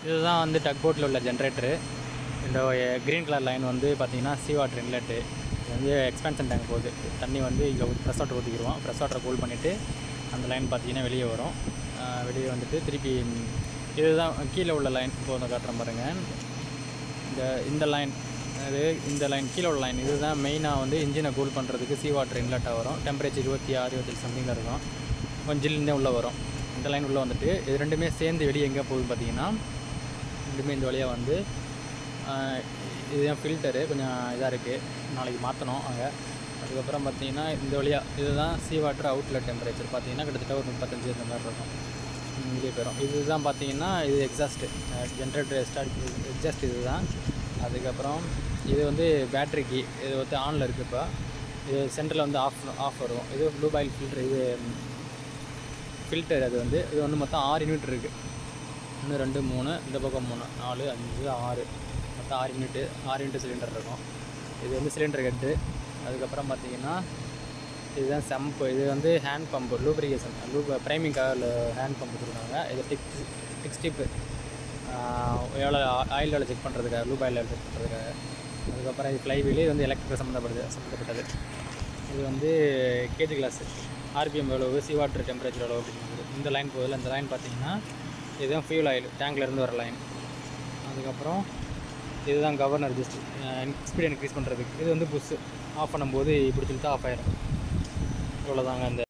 இதுதான் வந்து டக் போட்டில் உள்ள ஜென்ரேட்டரு இந்த க்ரீன் கலர் லைன் வந்து பார்த்தீங்கன்னா சீ வாட்டர் இன்லெட்டு இது வந்து எக்ஸ்பேன்ஷன் டேங்க் போகுது தண்ணி வந்து இங்கே ஃப்ரெஷ் வாட்டர் ஊற்றிக்கிடுவோம் ஃப்ரெஷ் வாட்டர் கூல் பண்ணிவிட்டு அந்த லைன் பார்த்தீங்கன்னா வெளியே வரும் ஆஹ் வெளியே வந்துட்டு திருப்பி இதுதான் கீழே உள்ள லைன் இப்போ வந்து காட்டுறேன் பாருங்கள் இந்த இந்த லைன் அது இந்த லைன் கீழே உள்ள லைன் இதுதான் மெயினாக வந்து இன்ஜினை கூல் பண்ணுறதுக்கு சீ வாட்டர் இன்லெட்டாக வரும் டெம்பரேச்சர் இருபத்தி ஆறு இருபத்தி சம்திங்கில் இருக்கும் கொஞ்சம் ஜில்லுந்தே உள்ளே வரும் இந்த லைன் உள்ளே வந்துட்டு இது ரெண்டுமே சேர்ந்து வெளியே எங்கே போகுது பார்த்தீங்கன்னா ரெண்டுமே இந்த வழியாக வந்து ஆஹ், இதுதான் ஃபில்டரு கொஞ்சம் இதாக இருக்குது நாளைக்கு மாற்றணும் அங்கே அதுக்கப்புறம் பார்த்தீங்கன்னா இந்த வழியாக இதுதான் சீ வாட்டர் அவுட்லெட் டெம்பரேச்சர் பார்த்தீங்கன்னா கிட்டத்தட்ட ஒரு முப்பத்தஞ்சு இந்த மாதிரி இருக்கும் ம், வெளியே போயிடும் இதுதான் பார்த்தீங்கன்னா இது எக்ஸாஸ்ட்டு ஜென்ரேட்டர் ஸ்டார்ட் எக்ஸாஸ்ட் இது தான் அதுக்கப்புறம் இது வந்து பேட்ரிக்கு இது வந்து ஆனில் இருக்குது இப்போ இது சென்டரில் வந்து ஆஃப் ஆஃப் வரும் இது ப்ளூ பாயில் ஃபில்டர் இது ஃபில்டர் அது வந்து இது வந்து மொத்தம் ஆறு யூனிட் இருக்குது ஒன்று ரெண்டு மூணு இந்த பக்கம் மூணு நாலு அஞ்சு ஆறு மொத்தம் ஆறு யூனிட்டு ஆறு யூனிட் சிலிண்டர் இருக்கும் இது வந்து சிலிண்டர் ஹெட்டு அதுக்கப்புறம் பார்த்தீங்கன்னா இதுதான் சம்பு இது வந்து ஹேண்ட் பம்பு லூப்ரிகேஷன் லூப் ப்ரைமிங்காக ஹேண்ட் பம்ப் கொடுத்துருக்காங்க இது டிக்ஸ் டிக்ஸ் டிப்பு எவ்வளோ ஆயில் எவ்வளோ செக் பண்ணுறதுக்காக லூப் ஆயில் செக் பண்ணுறதுக்காக அதுக்கப்புறம் இது ஃப்ளைவீல் இது வந்து எலக்ட்ரிக்கல் சம்மந்தப்படுது சம்மந்தப்பட்டது இது வந்து கேஜி கிளாஸ் ஆர்பிஎம் எவ்வளவு சி வாட்டர் டெம்பரேச்சர் எவ்வளோ அப்படிங்கிறது இந்த லைன் போகுதுல இந்த லைன் பார்த்தீங்கன்னா இதுதான் ஃபியூல் ஆயில் டேங்க்லேருந்து வர லைன் அதுக்கப்புறம் இதுதான் கவர்னர் ஜஸ்ட் ஸ்பீட் இன்க்ரீஸ் பண்ணுறதுக்கு இது வந்து புஷ் ஆஃப் பண்ணும்போது இப்படி சொல்லிட்டு ஆஃப் ஆயிரும் இவ்வளோதாங்க இந்த